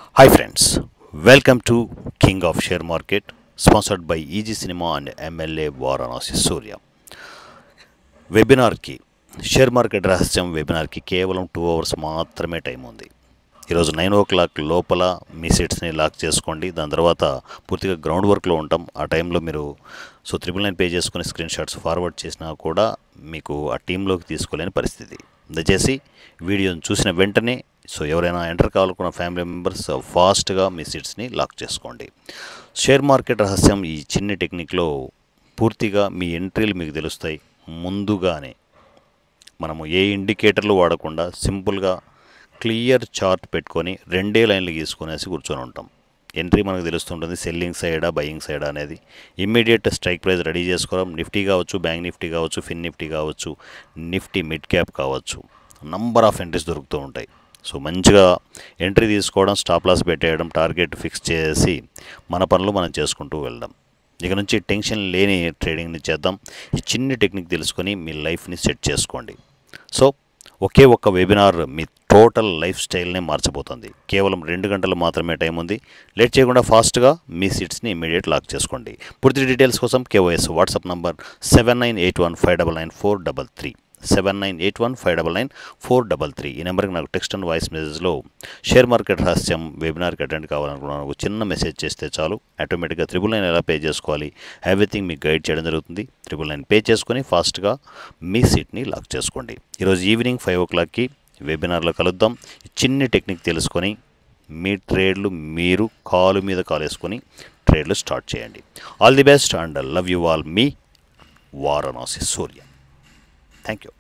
Hi friends, welcome to King of Share Market, sponsored by EG Cinema and MLA Varanasi Surya. వెబినార్కి share market రహస్యం వెబినార్కి కేవలం two hours మాత్రమే time ఉంది ఈరోజు నైన్ ఓ clock లోపల మీ సీట్స్ని లాక్ చేసుకోండి దాని తర్వాత పూర్తిగా గ్రౌండ్ వర్క్లో ఉంటాం ఆ టైంలో మీరు సో త్రిబుల్ నైన్ పే చేసుకుని స్క్రీన్ షాట్స్ ఫార్వర్డ్ చేసినా కూడా మీకు ఆ టీంలోకి తీసుకోలేని పరిస్థితి దయచేసి వీడియోని చూసిన వెంటనే సో ఎవరైనా ఎంటర్ కావాలనుకున్న ఫ్యామిలీ మెంబర్స్ ఫాస్ట్గా మీ సీట్స్ని లాక్ చేసుకోండి షేర్ మార్కెట్ రహస్యం ఈ చిన్న టెక్నిక్లో పూర్తిగా మీ ఎంట్రీలు మీకు తెలుస్తాయి ముందుగానే మనము ఏ ఇండికేటర్లు వాడకుండా సింపుల్గా క్లియర్ చార్ట్ పెట్టుకొని రెండే లైన్లు గీసుకునేసి కూర్చొని ఉంటాం ఎంట్రీ మనకు తెలుస్తుంటుంది సెల్లింగ్ సైడా బయింగ్ సైడా అనేది ఇమ్మీడియట్ స్ట్రైక్ ప్రైస్ రెడీ చేసుకోవడం నిఫ్టీ కావచ్చు బ్యాంక్ నిఫ్టీ కావచ్చు ఫిన్ నిఫ్టీ కావచ్చు నిఫ్టీ మిడ్ క్యాప్ కావచ్చు నంబర్ ఆఫ్ ఎంట్రీస్ దొరుకుతూ ఉంటాయి సో మంచిగా ఎంట్రీ తీసుకోవడం స్టాప్ లాస్ పెట్టేయడం టార్గెట్ ఫిక్స్ చేసి మన పనులు మనం చేసుకుంటూ వెళ్ళడం ఇక నుంచి టెన్షన్ లేని ట్రేడింగ్ని చేద్దాం ఈ చిన్న టెక్నిక్ తెలుసుకొని మీ లైఫ్ని సెట్ చేసుకోండి సో ఒకే ఒక్క వెబినార్ మీ టోటల్ లైఫ్ స్టైల్నే మార్చబోతుంది కేవలం రెండు గంటలు మాత్రమే టైం ఉంది లేట్ చేయకుండా ఫాస్ట్గా మీ సీట్స్ని ఇమీడియట్ లాక్ చేసుకోండి పూర్తి డీటెయిల్స్ కోసం KYS WhatsApp number seven nine eight one five double nine four double three seven nine eight one five double nine four double three ఈ నెంబర్కి నాకు టెక్స్ట్ అండ్ వాయిస్ మెసేజ్లో షేర్ మార్కెట్ రహస్యం వెబినార్కి attend కావాలనుకున్నాను ఒక చిన్న మెసేజ్ చేస్తే చాలు ఆటోమేటిక్గా త్రిబుల్ నైన్ ఎలా పే చేసుకోవాలి ఎవ్రీథింగ్ మీకు గైడ్ చేయడం జరుగుతుంది త్రిబుల్ నైన్ పే చేసుకొని ఫాస్ట్గా మీ సీట్ని లాక్ చేసుకోండి ఈరోజు ఈవినింగ్ ఫైవ్ ఓ క్లాక్కి వెబినార్లో కలుద్దాం ఈ చిన్న టెక్నిక్ తెలుసుకొని మీ ట్రేడ్లు మీరు కాలు మీద కాలు వేసుకొని ట్రేడ్లు స్టార్ట్ చేయండి all the best and love you all మీ వారణాసి సూర్య థ్యాంక్ యూ